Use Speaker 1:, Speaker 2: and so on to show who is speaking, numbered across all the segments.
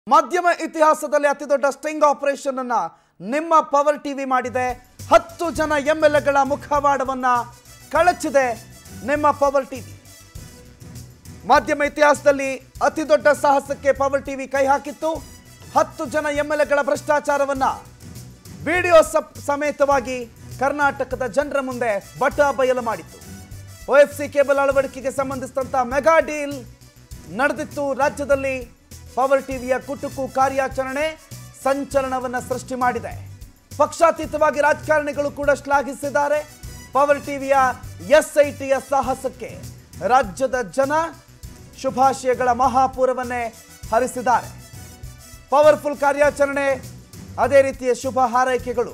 Speaker 1: ಮಾಧ್ಯಮ ಇತಿಹಾಸದಲ್ಲಿ ಅತಿ ದೊಡ್ಡ ಸ್ಟಿಂಗ್ ಆಪರೇಷನ್ ಅನ್ನ ನಿಮ್ಮ ಪವರ್ ಟಿವಿ ಮಾಡಿದೆ ಹತ್ತು ಜನ ಎಂ ಎಲ್ ಎಗಳ ಮುಖವಾಡವನ್ನ ಕಳಚಿದೆ ನಿಮ್ಮ ಪವರ್ ಟಿವಿ ಮಾಧ್ಯಮ ಇತಿಹಾಸದಲ್ಲಿ ಅತಿ ದೊಡ್ಡ ಸಾಹಸಕ್ಕೆ ಪವರ್ ಟಿವಿ ಕೈ ಹಾಕಿತ್ತು ಹತ್ತು ಜನ ಎಂ ಎಲ್ ಎಗಳ ಭ್ರಷ್ಟಾಚಾರವನ್ನ ವಿಡಿಯೋ ಸಪ್ ಸಮೇತವಾಗಿ ಕರ್ನಾಟಕದ ಜನರ ಮುಂದೆ ಬಟ ಬಯಲು ಮಾಡಿತ್ತು ಒ ಎಫ್ ಸಿ ಕೇಬಲ್ ಅಳವಡಿಕೆಗೆ ಸಂಬಂಧಿಸಿದಂತ ಮೆಗಾ ಡೀಲ್ ನಡೆದಿತ್ತು ರಾಜ್ಯದಲ್ಲಿ ಪವರ್ ಟಿವಿಯ ಕುಟುಕು ಕಾರ್ಯಾಚರಣೆ ಸಂಚಲನವನ್ನ ಸೃಷ್ಟಿ ಮಾಡಿದೆ ಪಕ್ಷಾತೀತವಾಗಿ ರಾಜಕಾರಣಿಗಳು ಕೂಡ ಶ್ಲಾಘಿಸಿದ್ದಾರೆ ಪವರ್ ಟಿವಿಯ ಎಸ್ಐಟಿಯ ಸಾಹಸಕ್ಕೆ ರಾಜ್ಯದ ಜನ ಶುಭಾಶಯಗಳ ಮಹಾಪೂರವನ್ನೇ ಹರಿಸಿದ್ದಾರೆ ಪವರ್ಫುಲ್ ಕಾರ್ಯಾಚರಣೆ ಅದೇ ರೀತಿಯ ಶುಭ ಹಾರೈಕೆಗಳು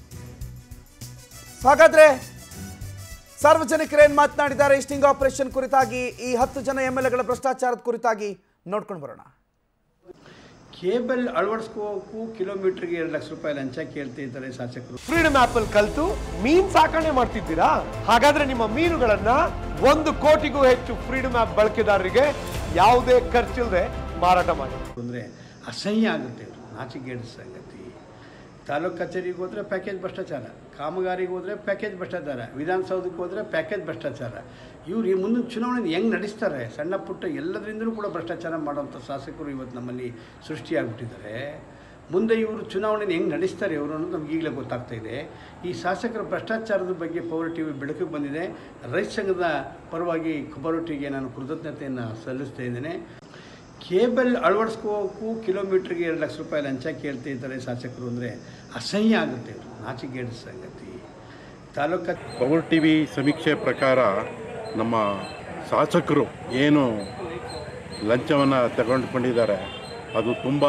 Speaker 1: ಹಾಗಾದ್ರೆ ಸಾರ್ವಜನಿಕರೇನ್ ಮಾತನಾಡಿದ್ದಾರೆ ಈ ಸ್ಟಿಂಗ್ ಆಪರೇಷನ್ ಕುರಿತಾಗಿ ಈ ಹತ್ತು ಜನ ಎಂ ಎಲ್ ಎಗಳ ಭ್ರಷ್ಟಾಚಾರದ ಕುರಿತಾಗಿ ನೋಡ್ಕೊಂಡು ಬರೋಣ
Speaker 2: ಕೇಬಲ್ ಅಳವಡಿಸ್ಕೋಕು ಕಿಲೋಮೀಟರ್ಗೆ ಎರಡು ಲಕ್ಷ ರೂಪಾಯಿ ಲಂಚ ಕೇಳ್ತಿದ್ದಾರೆ ಶಾಸಕರು
Speaker 3: ಫ್ರೀಡಮ್ ಆಪ್ ಅಲ್ಲಿ ಕಲ್ತು ಮೀನ್ ಸಾಕಣೆ ಮಾಡ್ತಿದ್ದೀರಾ ಹಾಗಾದ್ರೆ ನಿಮ್ಮ ಮೀನುಗಳನ್ನ ಒಂದು ಕೋಟಿಗೂ ಹೆಚ್ಚು ಫ್ರೀಡಮ್ ಆಪ್ ಬಳಕೆದಾರರಿಗೆ ಯಾವುದೇ ಖರ್ಚಿಲ್ಲದೆ ಮಾರಾಟ ಮಾಡಿ
Speaker 2: ಅಂದರೆ ಅಸಹ್ಯ ಆಗುತ್ತೆ ನಾಚಿಗೇಡು ಸಂಗತಿ ತಾಲೂಕು ಕಚೇರಿಗೆ ಹೋದರೆ ಪ್ಯಾಕೇಜ್ ಭ್ರಷ್ಟಾಚಾರ ಕಾಮಗಾರಿಗೆ ಹೋದರೆ ಪ್ಯಾಕೇಜ್ ಭ್ರಷ್ಟಾಚಾರ ವಿಧಾನಸೌಧಕ್ಕೆ ಹೋದರೆ ಪ್ಯಾಕೇಜ್ ಭ್ರಷ್ಟಾಚಾರ ಇವ್ರು ಈ ಮುಂದಿನ ಚುನಾವಣೆ ಹೆಂಗೆ ನಡೆಸ್ತಾರೆ ಸಣ್ಣ ಪುಟ್ಟ ಎಲ್ಲದರಿಂದಲೂ ಕೂಡ ಭ್ರಷ್ಟಾಚಾರ ಮಾಡುವಂಥ ಶಾಸಕರು ಇವತ್ತು ನಮ್ಮಲ್ಲಿ ಸೃಷ್ಟಿಯಾಗ್ಬಿಟ್ಟಿದ್ದಾರೆ ಮುಂದೆ ಇವರು ಚುನಾವಣೆ ಹೆಂಗೆ ನಡೆಸ್ತಾರೆ ಇವರು ಅನ್ನೋದು ನಮ್ಗೆ ಈಗಲೇ ಗೊತ್ತಾಗ್ತಾ ಇದೆ ಈ ಶಾಸಕರ ಭ್ರಷ್ಟಾಚಾರದ ಬಗ್ಗೆ ಪವರ್ ಟಿ ವಿ ಬೆಳಕಿಗೆ ಬಂದಿದೆ ರೈತ ಸಂಘದ ಪರವಾಗಿ ಪವರ್ ಟಿವಿಗೆ ನಾನು ಕೃತಜ್ಞತೆಯನ್ನು ಸಲ್ಲಿಸ್ತಾ ಇದ್ದೇನೆ ಕೇಬಲ್ ಅಳವಡಿಸ್ಕೋಕು ಕಿಲೋಮೀಟ್ರಿಗೆ ಎರಡು ಲಕ್ಷ ರೂಪಾಯಿ ಲಂಚ ಕೇಳ್ತಿದ್ದಾರೆ ಶಾಸಕರು ಅಂದರೆ ಅಸಹ್ಯ ಆಗುತ್ತೆ ನಾಚಿಗೇಡು ಸಂಗತಿ ತಾಲೂಕು
Speaker 4: ಪವರ್ ಟಿ ವಿ ಸಮೀಕ್ಷೆ ಪ್ರಕಾರ ನಮ್ಮ ಶಾಸಕರು ಏನು ಲಂಚವನ್ನು ತಗೊಂಡುಕೊಂಡಿದ್ದಾರೆ ಅದು ತುಂಬ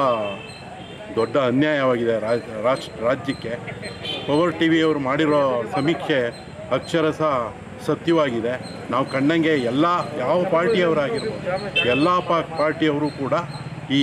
Speaker 4: ದೊಡ್ಡ ಅನ್ಯಾಯವಾಗಿದೆ ರಾಜ್ ರಾಷ್ಟ್ರ ರಾಜ್ಯಕ್ಕೆ ಪವರ್ ಟಿ ವಿಯವರು ಮಾಡಿರೋ ಸಮೀಕ್ಷೆ ಅಕ್ಷರಶಃ ಸತ್ಯವಾಗಿದೆ ನಾವು ಕಂಡಂಗೆ ಎಲ್ಲ ಯಾವ ಪಾರ್ಟಿಯವರಾಗಿರ್ಬೋದು ಎಲ್ಲ ಪಾ ಪಾರ್ಟಿಯವರು ಕೂಡ ಈ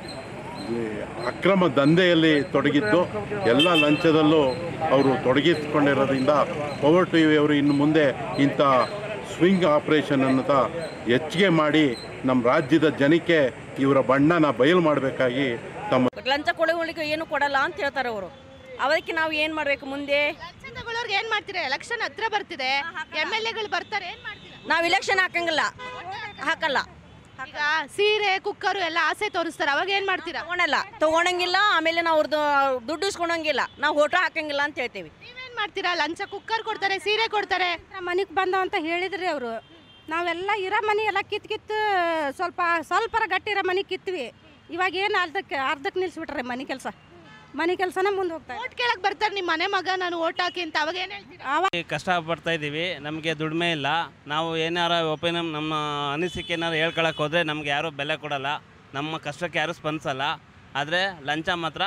Speaker 4: ಈ ಅಕ್ರಮ ದಂಧೆಯಲ್ಲಿ ತೊಡಗಿದ್ದು ಎಲ್ಲ ಲಂಚದಲ್ಲೂ ಅವರು ತೊಡಗಿಸಿಕೊಂಡಿರೋದ್ರಿಂದ ಪವರ್ ಟಿ ವಿಯವರು ಇನ್ನು ಮುಂದೆ ಇಂಥ ಸ್ವಿಂಗ್ ಆಪರೇಷನ್ ಅನ್ನತ ಹೆಚ್ಚಿಗೆ ಮಾಡಿ ನಮ್ಮ ರಾಜ್ಯದ ಜನಕ್ಕೆ ಇವರ ಬಣ್ಣನ ಬಯಲು ಮಾಡಬೇಕಾಗಿ ತಮ್ಮ
Speaker 5: ಲಂಚ ಕೊಡುವಳಿಗೆ ಏನು ಕೊಡಲ್ಲ ಅಂತ ಹೇಳ್ತಾರೆ ಅವರು ಅದಕ್ಕೆ ನಾವು ಏನು ಮಾಡಬೇಕು ಮುಂದೆ
Speaker 6: ಲಂಚ ತಗೊಳ್ಳೋರ್ಗೆ ಏನ್ ಮಾಡ್ತೀರಾ ಎಲೆಕ್ಷನ್ ಹತ್ರ ಬರ್ತಿದೆ ಎಮ್ ಎಲ್ ಎಗಳು ಬರ್ತಾರೆ ಏನ್ ಮಾಡ್ತೀರಾ
Speaker 5: ನಾವು ಇಲೆಕ್ಷನ್ ಹಾಕಂಗಿಲ್ಲ ಹಾಕಲ್ಲ
Speaker 6: ಈಗ ಸೀರೆ ಕುಕ್ಕರು ಎಲ್ಲ ಆಸೆ ತೋರಿಸ್ತಾರೆ ಅವಾಗ ಏನ್ ಮಾಡ್ತೀರಾ
Speaker 5: ತಗೊಳಲ್ಲ ತಗೊಳಂಗಿಲ್ಲ ಆಮೇಲೆ ನಾವು ಅವ್ರದ್ದು ದುಡ್ಡು ಇಸ್ಕೊಳಂಗಿಲ್ಲ ನಾವು ಓಟು ಹಾಕಂಗಿಲ್ಲ ಅಂತ ಹೇಳ್ತೀವಿ
Speaker 6: ನೀವೇನ್ ಮಾಡ್ತೀರಾ ಲಂಚ ಕುಕ್ಕರ್ ಕೊಡ್ತಾರೆ ಸೀರೆ ಕೊಡ್ತಾರೆ
Speaker 7: ಮನೆಗೆ ಬಂದವ ಅಂತ ಹೇಳಿದ್ರಿ ಅವರು ನಾವೆಲ್ಲ ಇರೋ ಮನೆ ಎಲ್ಲ ಕಿತ್ ಕಿತ್ತು ಸ್ವಲ್ಪ ಸ್ವಲ್ಪರ ಗಟ್ಟಿ ಇರೋ ಮನೆ ಕಿತ್ವಿ ಇವಾಗ ಏನು ಅರ್ಧಕ್ಕೆ ಅರ್ಧಕ್ಕೆ ನಿಲ್ಸ್ಬಿಟ್ರೆ ಮನೆ ಕೆಲಸ ಮನೆ ಕೆಲಸನ ಮುಂದೆ ಹೋಗ್ತಾ ಇದೆ.
Speaker 6: ಓಟ್ ಕೇಳಕ್ ಬರ್ತಾರೆ ನಿಮ್ಮ ಮನೆ ಮಗ ನಾನು ಓಟ್ ಹಾಕಿ ಅಂತ ಅವಾಗ ಏನ್ ಹೇಳ್ತೀರಾ
Speaker 7: ಅವ
Speaker 8: ಕಷ್ಟಪಡ್ತಾ ಇದ್ದೀವಿ ನಮಗೆ ದುಡಿಮೆ ಇಲ್ಲ ನಾವು ಏನಾರ ಒಪಿನಿಯನ್ ನಮ್ಮ ಅನಿಸಿಕೆ ಏನಾರು ಹೇಳ್ಕೊಳಕ್ಕೆ ಹೋದರೆ ನಮ್ಗೆ ಯಾರೂ ಬೆಲೆ ಕೊಡಲ್ಲ ನಮ್ಮ ಕಷ್ಟಕ್ಕೆ ಯಾರೂ ಸ್ಪಂದಿಸಲ್ಲ ಆದರೆ ಲಂಚ ಮಾತ್ರ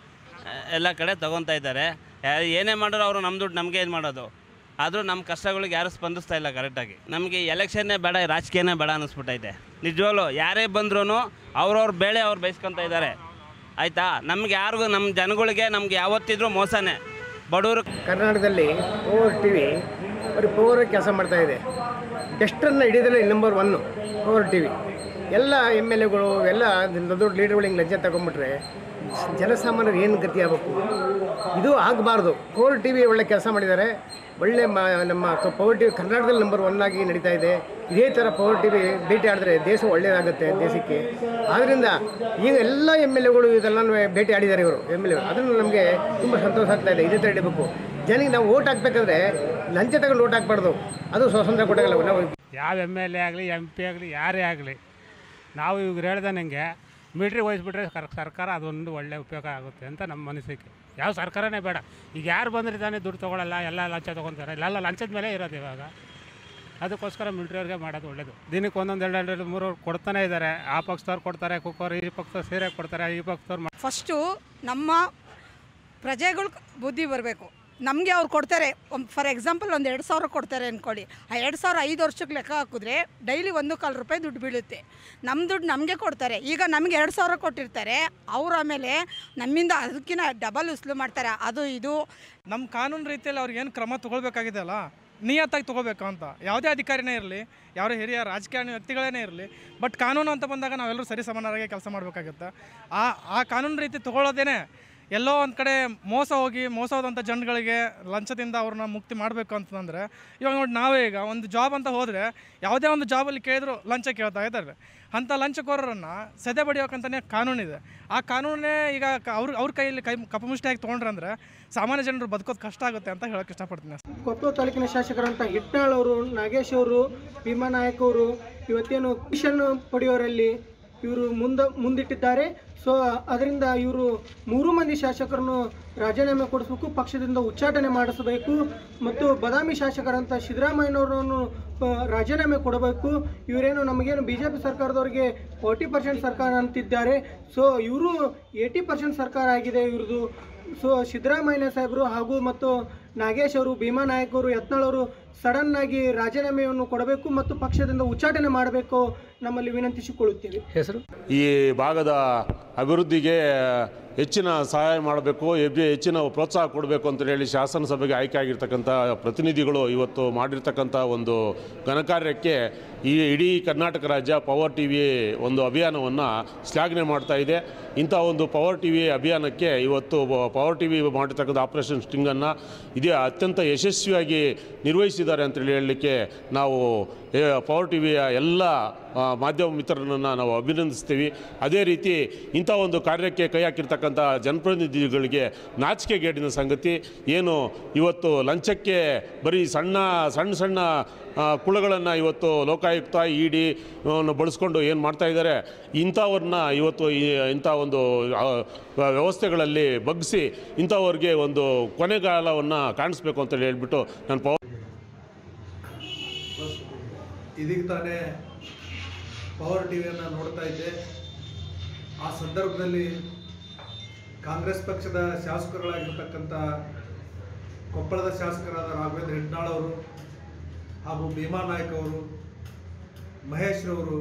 Speaker 8: ಆ, ಎಲ್ಲ ಕಡೆ ತಗೊತಾ ಇದ್ದಾರೆ ಯಾ- ಏನೇ ಮಾಡೋರು ಅವರು ನಮ್ಮ ದುಡ್ಡು ನಮಗೆ ಏನು ಮಾಡೋದು ಆದರೂ ನಮ್ಮ ಕಷ್ಟಗಳಿಗೆ ಯಾರೂ ಸ್ಪಂದಿಸ್ತಾ ಇಲ್ಲ ಕರೆಕ್ಟಾಗಿ ನಮಗೆ ಎಲೆಕ್ಷನ್ನೇ ಬೇಡ ರಾಜಕೀಯನೇ ಬೇಡ ಅನ್ನಿಸ್ಬಿಟ್ಟೈತೆ ನಿಜವಾಗ್ಲೂ ಯಾರೇ ಬಂದ್ರೂ ಅವ್ರವ್ರ ಬೇಳೆ ಅವ್ರು ಬಯಸ್ಕೊತಾ ಇದ್ದಾರೆ ಆಯಿತಾ ನಮ್ಗೆ ಯಾರಿಗೂ ನಮ್ಮ ಜನಗಳಿಗೆ ನಮ್ಗೆ ಯಾವತ್ತಿದ್ರೂ ಮೋಸನೇ ಬಡವರು
Speaker 9: ಕರ್ನಾಟಕದಲ್ಲಿ ಪವರ್ ಟಿ ವಿ ಬರೀ ಪವರ್ ಕೆಲಸ ಮಾಡ್ತಾ ಇದೆ ಬೆಸ್ಟನ್ನು ಹಿಡಿಯೋದ್ರಲ್ಲಿ number one power T V ಎಲ್ಲ ಎಮ್ ಎಲ್ ಎಗಳು ಎಲ್ಲ ದೊಡ್ಡ ದೊಡ್ಡ ಲೀಡರ್ಗಳು ಹಿಂಗೆ ಲಂಚ ತಗೊಂಡ್ಬಿಟ್ರೆ ಜನಸಾಮಾನ್ಯರು ಏನು ಗತಿ ಆಗಬೇಕು ಇದು ಆಗಬಾರ್ದು ಪವರ್ ಟಿ ವಿ ಒಳ್ಳೆ ಕೆಲಸ ಮಾಡಿದ್ದಾರೆ ಒಳ್ಳೆ ಮ ನಮ್ಮ ಕ- ಪವರ್ ಟಿ ವಿ ಕರ್ನಾಟಕದಲ್ಲಿ ನಂಬರ್ ಒನ್ ಆಗಿ ನಡೀತಾ ಇದೆ ಇದೇ ಥರ ಪವರ್ ಟಿ ವಿ ಭೇಟಿ ಆಡಿದ್ರೆ ದೇಶ ಒಳ್ಳೆಯದಾಗುತ್ತೆ ದೇಶಕ್ಕೆ ಆದ್ದರಿಂದ ಈಗ ಎಲ್ಲ ಎಮ್ ಎಲ್ ಎಗಳು ಇದೆಲ್ಲ ಭೇಟಿ ಆಡಿದ್ದಾರೆ ಇವರು ಎಮ್ ಎಲ್ ಎ ಅದನ್ನು ನಮಗೆ ತುಂಬ ಸಂತೋಷ ಆಗ್ತಾ ಇದೆ ಇದೇ ಥರ ಇಡಬೇಕು ಜನಕ್ಕೆ ನಾವು ಓಟ್ ಹಾಕ್ಬೇಕಾದ್ರೆ ಲಂಚ ತಗೊಂಡು ಓಟ್ ಹಾಕ್ಬಾರ್ದು ಅದು ಸ್ವಾತಂತ್ರ್ಯ ಕೊಡೋಲ್ಲ ನಾವು
Speaker 10: ಯಾವ ಎಮ್ ಎಲ್ ಎ ಆಗಲಿ ಎಮ್ ಪಿ ಆಗಲಿ ಯಾರೇ ಆಗಲಿ ನಾವು ಇವ್ರು ಹೇಳ್ದಂಗೆ ಮೀಟ್ರಿಗೆ ವಹಿಸ್ಬಿಟ್ರೆ ಕರ್ ಸರ್ಕಾರ ಅದೊಂದು ಒಳ್ಳೆ ಉಪಯೋಗ ಆಗುತ್ತೆ ಅಂತ ನಮ್ಮ ಅನಿಸಿಕೆ ಯಾವ ಸರ್ಕಾರನೇ ಬೇಡ ಈಗ ಯಾರು ಬಂದರೆ ತಾನೇ ದುಡ್ಡು ತೊಗೊಳಲ್ಲ ಎಲ್ಲ ಲಂಚ ತೊಗೊತಾರೆ ಎಲ್ಲ ಲಂಚದ ಮೇಲೆ ಇರೋದು ಇವಾಗ ಅದಕ್ಕೋಸ್ಕರ ಮಿಲ್ಟ್ರಿಯವ್ರಿಗೆ ಮಾಡೋದು ಒಳ್ಳೇದು ದಿನಕ್ಕೆ ಒಂದೊಂದು ಎರಡು ಎರಡು ಮೂರು ಕೊಡ್ತಾನೆ ಇದ್ದಾರೆ ಆ ಪಕ್ಷದವ್ರು ಕೊಡ್ತಾರೆ ಕುಕ್ಕರ್ ಈ ಪಕ್ಷದವ್ರು ಸೀರೆ ಕೊಡ್ತಾರೆ ಈ ಪಕ್ಷದವ್ರು
Speaker 7: ಫಸ್ಟು ನಮ್ಮ ಪ್ರಜೆಗಳು ಬುದ್ಧಿ ಬರಬೇಕು ನಮಗೆ ಅವ್ರು ಕೊಡ್ತಾರೆ ಫಾರ್ ಎಕ್ಸಾಂಪಲ್ ಒಂದು ಎರಡು ಸಾವಿರ ಕೊಡ್ತಾರೆ ಅಂದ್ಕೊಳ್ಳಿ ಆ ಎರಡು ಸಾವಿರ ಐದು ವರ್ಷಕ್ಕೆ ಲೆಕ್ಕ ಹಾಕಿದ್ರೆ ಡೈಲಿ ಒಂದು ಕಾಲು ರೂಪಾಯಿ ದುಡ್ಡು ಬೀಳುತ್ತೆ ನಮ್ಮ ದುಡ್ಡು ನಮಗೆ ಕೊಡ್ತಾರೆ ಈಗ ನಮಗೆ ಎರಡು ಸಾವಿರ ಕೊಟ್ಟಿರ್ತಾರೆ ಅವ್ರು ಆಮೇಲೆ ನಮ್ಮಿಂದ ಅದಕ್ಕಿಂತ ಡಬಲ್ ಉಸ್ಲು ಮಾಡ್ತಾರೆ ಅದು ಇದು
Speaker 11: ನಮ್ಮ ಕಾನೂನು ರೀತಿಯಲ್ಲಿ ಅವ್ರಿಗೆ ಏನು ಕ್ರಮ ತಗೊಳ್ಬೇಕಾಗಿದೆ ಅಲ್ಲ ನಿಯತ್ತಾಗಿ ತೊಗೋಬೇಕು ಅಂತ ಯಾವುದೇ ಅಧಿಕಾರಿನೇ ಇರಲಿ ಯಾವುದೇ ಹಿರಿಯ ರಾಜಕಾರಣಿ ವ್ಯಕ್ತಿಗಳೇ ಇರಲಿ ಬಟ್ ಕಾನೂನು ಅಂತ ಬಂದಾಗ ನಾವೆಲ್ಲರೂ ಸರಿ ಸಮಾನರಾಗಿ ಕೆಲಸ ಮಾಡಬೇಕಾಗುತ್ತೆ ಆ ಆ ಕಾನೂನು ರೀತಿ ತೊಗೊಳ್ಳೋದೇನೆ ಎಲ್ಲೋ ಒಂದು ಕಡೆ ಮೋಸ ಹೋಗಿ ಮೋಸ ಹೋದಂಥ ಜನಗಳಿಗೆ ಲಂಚದಿಂದ ಅವ್ರನ್ನ ಮುಕ್ತಿ ಮಾಡಬೇಕು ಅಂತಂದರೆ ಇವಾಗ ನೋಡಿ ನಾವೇ ಈಗ ಒಂದು ಜಾಬ್ ಅಂತ ಹೋದರೆ ಯಾವುದೇ ಒಂದು ಜಾಬಲ್ಲಿ ಕೇಳಿದ್ರು ಲಂಚ ಕೇಳ್ತಾ ಇದ್ದಾರೆ ಅಂಥ ಲಂಚಕೋರರನ್ನು ಸದೆ ಬಡಿಯೋಕ್ಕಂತಲೇ ಕಾನೂನಿದೆ ಆ ಕಾನೂನೇ ಈಗ ಕ- ಅವ್ರ ಅವ್ರ ಕೈಯಲ್ಲಿ ಕೈ ಕಪ್ಪುಮುಷ್ಟಿಯಾಗಿ ತೊಗೊಂಡ್ರಂದ್ರೆ ಸಾಮಾನ್ಯ ಜನರು ಬದುಕೋದು ಕಷ್ಟ ಆಗುತ್ತೆ ಅಂತ ಹೇಳೋಕ್ಕೆ ಇಷ್ಟಪಡ್ತೀನಿ ಅಷ್ಟೇ.
Speaker 9: ಕೊಪ್ಪಳ ತಾಲೂಕಿನ ಶಾಸಕರಂತ ಹಿಟ್ನಾಳ್ ಅವರು ನಾಗೇಶ್ ಅವರು ಭೀಮಾ ನಾಯಕ್ ಅವರು ಇವತ್ತೇನು ಮಿಷನ್ ಪಡೆಯೋರಲ್ಲಿ ಇವರು ಮುಂದೆ ಮುಂದಿಟ್ಟಿದ್ದಾರೆ ಸೊ ಅದರಿಂದ ಇವರು ಮೂರು ಮಂದಿ ಶಾಸಕರನ್ನು ರಾಜೀನಾಮೆ ಕೊಡಿಸಬೇಕು ಪಕ್ಷದಿಂದ ಉಚ್ಚಾಟನೆ ಮಾಡಿಸಬೇಕು ಮತ್ತು ಬದಾಮಿ ಶಾಸಕರಂತ ಸಿದ್ದರಾಮಯ್ಯನವರನ್ನು ಆ, ರಾಜೀನಾಮೆ ಕೊಡಬೇಕು ಇವರೇನು ನಮಗೇನು ಬಿ ಜೆ ಪಿ ಸರ್ಕಾರದವ್ರಿಗೆ ಫೋರ್ಟಿ ಪರ್ಸೆಂಟ್ ಸರ್ಕಾರ ಅಂತಿದ್ದಾರೆ ಸೊ ಇವರು ಏಯ್ಟಿ ಪರ್ಸೆಂಟ್ ಸರ್ಕಾರ ಆಗಿದೆ ಇವ್ರದ್ದು ಸೊ ಸಿದ್ದರಾಮಯ್ಯ ಸಾಹೇಬರು ಹಾಗೂ ಮತ್ತು ನಾಗೇಶ್ ಅವರು ಭೀಮಾ ನಾಯಕ್ ಅವರು ಯತ್ನಾಳ್ ಅವರು ಸಡನ್ ಆಗಿ ರಾಜೀನಾಮೆಯನ್ನು ಕೊಡಬೇಕು ಮತ್ತು ಪಕ್ಷದಿಂದ ಉಚ್ಚಾಟನೆ ಮಾಡಬೇಕು ನಮ್ಮಲ್ಲಿ ವಿನಂತಿಸಿಕೊಳ್ಳುತ್ತೇವೆ ಹೆಸರು
Speaker 12: ಈ ಭಾಗದ ಅಭಿವೃದ್ಧಿಗೆ ಹೆಚ್ಚಿನ ಸಹಾಯ ಮಾಡಬೇಕು ಹೆಜ್ಜೆ ಹೆಚ್ಚಿನ ಪ್ರೋತ್ಸಾಹ ಕೊಡಬೇಕು ಅಂತ ಹೇಳಿ ಶಾಸನಸಭೆಗೆ ಆಯ್ಕೆ ಆಗಿರ್ತಕ್ಕಂಥ ಪ್ರತಿನಿಧಿಗಳು ಇವತ್ತು ಮಾಡಿರ್ತಕ್ಕಂಥ ಒಂದು ಘನಕಾರ್ಯಕ್ಕೆ ಈ ಇಡೀ ಕರ್ನಾಟಕ ರಾಜ್ಯ ಪವರ್ ಟಿ ವಿ ಒಂದು ಅಭಿಯಾನವನ್ನು ಶ್ಲಾಘನೆ ಮಾಡ್ತಾ ಇದೆ ಇಂಥ ಒಂದು ಪವರ್ ಟಿ ವಿ ಅಭಿಯಾನಕ್ಕೆ ಇವತ್ತು ಪವರ್ ಟಿ ವಿ ಮಾಡಿರ್ತಕ್ಕಂಥ ಆಪರೇಷನ್ ಸ್ಟಿಂಗನ್ನು ಇದೇ ಅತ್ಯಂತ ಯಶಸ್ವಿಯಾಗಿ ನಿರ್ವಹಿಸಿದ್ದಾರೆ ಅಂತೇಳಿ ಹೇಳಲಿಕ್ಕೆ ನಾವು ಏ, ಪವರ್ ಟಿ ವಿಯ ಎಲ್ಲ ಆ, ಮಾಧ್ಯಮ ಮಿತ್ರರನ್ನು ನಾವು ಅಭಿನಂದಿಸ್ತೀವಿ ಅದೇ ರೀತಿ ಇಂಥ ಒಂದು ಕಾರ್ಯಕ್ಕೆ ಕೈ ಹಾಕಿರ್ತಕ್ಕಂಥ ಜನಪ್ರತಿನಿಧಿಗಳಿಗೆ ನಾಚಿಕೆಗೇಡಿನ ಸಂಗತಿ ಏನು ಇವತ್ತು ಲಂಚಕ್ಕೆ ಬರೀ ಸಣ್ಣ ಸಣ್ಣ ಸಣ್ಣ ಕುಳಗಳನ್ನು ಇವತ್ತು ಲೋಕಾಯುಕ್ತ ಇ ಡಿ ಬಳಸ್ಕೊಂಡು ಏನು ಮಾಡ್ತಾ ಇದ್ದಾರೆ ಇಂಥವ್ರನ್ನ ಇವತ್ತು ಈ ಇಂಥ ಒಂದು ಆ, ವ್ಯವಸ್ಥೆಗಳಲ್ಲಿ ಬಗ್ಗಿಸಿ ಇಂಥವ್ರಿಗೆ ಒಂದು ಕೊನೆಗಾಲವನ್ನು ಕಾಣಿಸ್ಬೇಕು ಅಂತೇಳಿ ಹೇಳ್ಬಿಟ್ಟು ನಾನು ಪವರ್
Speaker 13: ಇದೀಗ ತಾನೇ ಪವರ್ ಟಿವಿಯನ್ನು ನೋಡ್ತಾ ಇದ್ದೆ ಆ ಸಂದರ್ಭದಲ್ಲಿ ಕಾಂಗ್ರೆಸ್ ಪಕ್ಷದ ಶಾಸಕರುಗಳಾಗಿರ್ತಕ್ಕಂಥ ಕೊಪ್ಪಳದ ಶಾಸಕರಾದ ರಾಘವೇಂದ್ರ ಹಿಟ್ನಾಳ್ ಅವರು ಹಾಗೂ ಭೀಮಾ ನಾಯ್ಕ್ ಅವರು ಮಹೇಶ್ ರವರು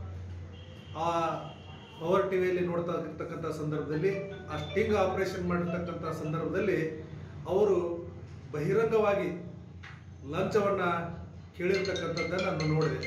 Speaker 13: ಆ ಪವರ್ ಟಿವಿಯಲ್ಲಿ ನೋಡ್ತಾ ಇರ್ತಕ್ಕಂಥ ಸಂದರ್ಭದಲ್ಲಿ ಆ ಸ್ಟಿಂಗ್ ಆಪರೇಷನ್ ಮಾಡಿರ್ತಕ್ಕಂಥ ಸಂದರ್ಭದಲ್ಲಿ ಅವರು ಬಹಿರಂಗವಾಗಿ ಲಂಚವನ್ನು ಕೇಳಿರ್ತಕ್ಕಂಥದ್ದನ್ನು ನಾನು ನೋಡಿದೆ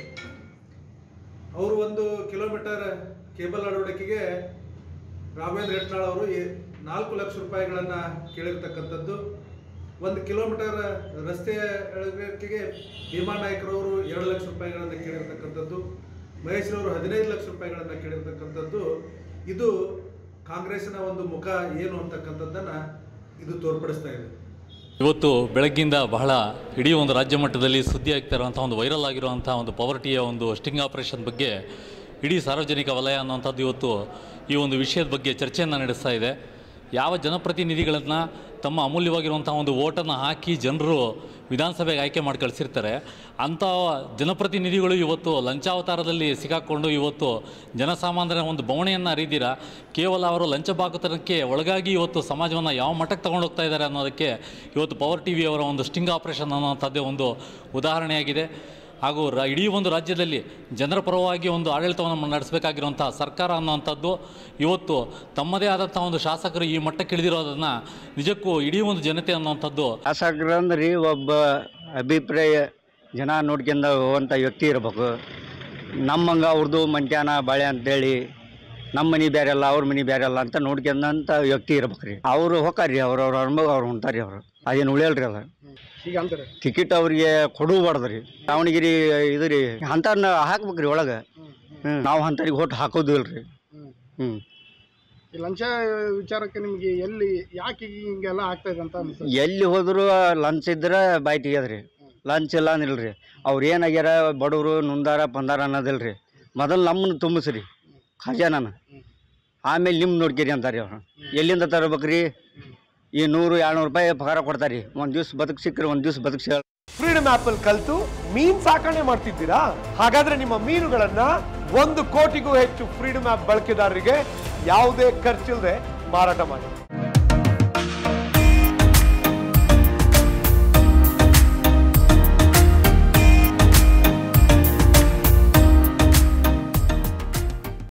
Speaker 13: ಅವರು ಒಂದು ಕಿಲೋಮೀಟರ್ ಕೇಬಲ್ ಅಳವಡಿಕೆಗೆ ರಾಘವೇಂದ್ರ ಹೆಟ್ನಾಳ್ ಅವರು ಎ- ನಾಲ್ಕು ಲಕ್ಷ ರೂಪಾಯಿಗಳನ್ನು ಕೇಳಿರ್ತಕ್ಕಂಥದ್ದು ಒಂದು ಕಿಲೋಮೀಟರ್ ರಸ್ತೆ ಅಳವಡಿಕೆಗೆ ಭೀಮಾ ನಾಯ್ಕರವರು ಎರಡು ಲಕ್ಷ ರೂಪಾಯಿಗಳನ್ನು ಕೇಳಿರ್ತಕ್ಕಂಥದ್ದು ಮಹೇಶ್ರವರು ಹದಿನೈದು ಲಕ್ಷ ರೂಪಾಯಿಗಳನ್ನು ಕೇಳಿರ್ತಕ್ಕಂಥದ್ದು ಇದು ಕಾಂಗ್ರೆಸ್ಸಿನ ಒಂದು ಮುಖ ಏನು ಅಂತಕ್ಕಂಥದ್ದನ್ನು ಇದು ತೋರ್ಪಡಿಸ್ತಾ ಇದೆ
Speaker 14: ಇವತ್ತು ಬೆಳಗ್ಗಿಂದ ಬಹಳ ಇಡೀ ಒಂದು ರಾಜ್ಯ ಮಟ್ಟದಲ್ಲಿ ಸುದ್ದಿ ಆಗ್ತಾ ಇರುವಂಥ ಒಂದು ವೈರಲ್ ಆಗಿರುವಂಥ ಒಂದು ಪವರ್ಟಿಯ ಒಂದು ಸ್ಟಿಂಗ್ ಆಪರೇಷನ್ ಬಗ್ಗೆ ಇಡೀ ಸಾರ್ವಜನಿಕ ವಲಯ ಅನ್ನುವಂಥದ್ದು ಇವತ್ತು ಈ ಒಂದು ವಿಷಯದ ಬಗ್ಗೆ ಚರ್ಚೆಯನ್ನು ನಡೆಸ್ತಾ ಇದೆ ಯಾವ ಜನಪ್ರತಿನಿಧಿಗಳನ್ನು ತಮ್ಮ ಅಮೂಲ್ಯವಾಗಿರುವಂಥ ಒಂದು ಓಟನ್ನು ಹಾಕಿ ಜನರು ವಿಧಾನಸಭೆಗೆ ಆಯ್ಕೆ ಮಾಡಿ ಕಳಿಸಿರ್ತಾರೆ ಅಂಥ ಜನಪ್ರತಿನಿಧಿಗಳು ಇವತ್ತು ಲಂಚಾವತಾರದಲ್ಲಿ ಸಿಕ್ಕಾಕ್ಕೊಂಡು ಇವತ್ತು ಜನಸಾಮಾನ್ಯರ ಒಂದು ಬವಣೆಯನ್ನು ಅರಿದಿರ ಕೇವಲ ಅವರು ಲಂಚ ಬಾಕುತನಕ್ಕೆ ಒಳಗಾಗಿ ಇವತ್ತು ಸಮಾಜವನ್ನು ಯಾವ ಮಟ್ಟಕ್ಕೆ ತಗೊಂಡು ಹೋಗ್ತಾ ಇದ್ದಾರೆ ಅನ್ನೋದಕ್ಕೆ ಇವತ್ತು ಪವರ್ ಟಿ ವಿಯವರ ಒಂದು ಸ್ಟಿಂಗ್ ಆಪರೇಷನ್ ಅನ್ನೋಂಥದ್ದೇ ಒಂದು ಉದಾಹರಣೆಯಾಗಿದೆ ಹಾಗೂ ರ ಇಡೀ ಒಂದು ರಾಜ್ಯದಲ್ಲಿ ಜನರ ಪರವಾಗಿ ಒಂದು ಆಡಳಿತವನ್ನು ನಡೆಸಬೇಕಾಗಿರುವಂಥ ಸರ್ಕಾರ ಅನ್ನುವಂಥದ್ದು ಇವತ್ತು ತಮ್ಮದೇ ಆದಂಥ ಒಂದು ಶಾಸಕರು ಈ ಮಟ್ಟಕ್ಕೆ ಇಳಿದಿರೋದನ್ನು ನಿಜಕ್ಕೂ ಇಡೀ ಒಂದು ಜನತೆ ಅನ್ನುವಂಥದ್ದು
Speaker 15: ಶಾಸಕರಂದ್ರಿ ಒಬ್ಬ ಅಭಿಪ್ರಾಯ ಜನ ನೋಡ್ಕೊಂಡು ಹೋಗುವಂಥ ವ್ಯಕ್ತಿ ಇರ್ಬೇಕು ನಮ್ಮಂಗೆ ಅವ್ರದ್ದು ಮಂಟ್ಯಾನ ಬಾಳೆ ಅಂತೇಳಿ ನಮ್ಮ ಮನೆ ಬೇರೆ ಅಲ್ಲ ಅವ್ರ ಮನೆ ಬೇರೆ ಅಲ್ಲ ಅಂತ ನೋಡ್ಕೊಂಡಂಥ ವ್ಯಕ್ತಿ ಇರ್ಬೇಕು ರೀ ಅವರು ಹೋಗ್ತಾರ್ರಿ ಅವ್ರವ್ರ ಅನುಭವ ಅವ್ರು ಹೊಂಟಾರಿ ಅವರು ಅದೇನು ಉಳಿಯಲ್ರಿ ಅದು
Speaker 9: ಈಗ ಅಂತಾರೆ
Speaker 15: ಟಿಕೆಟ್ ಅವ್ರಿಗೆ ಕೊಡಬಾರ್ದು ರೀ ದಾವಣಗೆರೆ ಇದು ರೀ ಅಂಥವ್ರನ್ನ ಹಾಕ್ಬೇಕು ರೀ ಒಳಗೆ ಹ್ಞೂ ನಾವು ಅಂಥವ್ರಿಗೆ ಓಟ್ ಹಾಕೋದು ಇಲ್ರಿ ಹ್ಞೂ
Speaker 9: ಈ ಲಂಚ ವಿಚಾರಕ್ಕೆ ನಿಮಗೆ ಎಲ್ಲಿ ಯಾಕೆ ಹಿಂಗೆಲ್ಲ ಆಗ್ತಾ ಇದೆ ಅಂತ ಅನ್ಸುತ್ತೆ
Speaker 15: ಎಲ್ಲಿ ಹೋದ್ರು ಲಂಚ್ ಇದ್ರೆ ಬಾಯಿ ತೆಗ್ಯದ್ರಿ ಲಂಚ್ ಇಲ್ಲ ಅಂದಿಲ್ರಿ ಅವ್ರು ಏನಾಗ್ಯಾರ ಬಡವರು ನುಂದಾರ ಪಂದಾರ ಅನ್ನೋದಿಲ್ರಿ ಮೊದಲು ನಮ್ಮನ್ನು ತುಂಬಿಸ್ರಿ ಖಜಾನನ ಆಮೇಲೆ ನಿಮ್ಮ ನೋಡ್ಕೇರಿ ಅಂತಾರೆ ಅವ್ರು ಎಲ್ಲಿಂದ ತರ್ಬೇಕ್ರಿ ಈ ನೂರು ಎರಡ್ನೂರು ರೂಪಾಯಿ ಪಗಾರ ಕೊಡ್ತಾರೆ ಒಂದು ದಿವ್ಸ ಬದುಕು ಸಿಕ್ಕರೆ ಒಂದು ದಿವ್ಸ ಬದುಕು ಸಿಗ
Speaker 3: ಫ್ರೀಡಮ್ ಆಪ್ ಅಲ್ಲಿ ಕಲ್ತು ಮೀನ್ ಸಾಕಣೆ ಮಾಡ್ತಿದ್ದೀರಾ ಹಾಗಾದ್ರೆ ನಿಮ್ಮ ಮೀನುಗಳನ್ನ ಒಂದು ಕೋಟಿಗೂ ಹೆಚ್ಚು ಫ್ರೀಡಮ್ ಆಪ್ ಬಳಕೆದಾರರಿಗೆ ಯಾವುದೇ ಖರ್ಚಿಲ್ಲದೆ ಮಾರಾಟ ಮಾಡಿ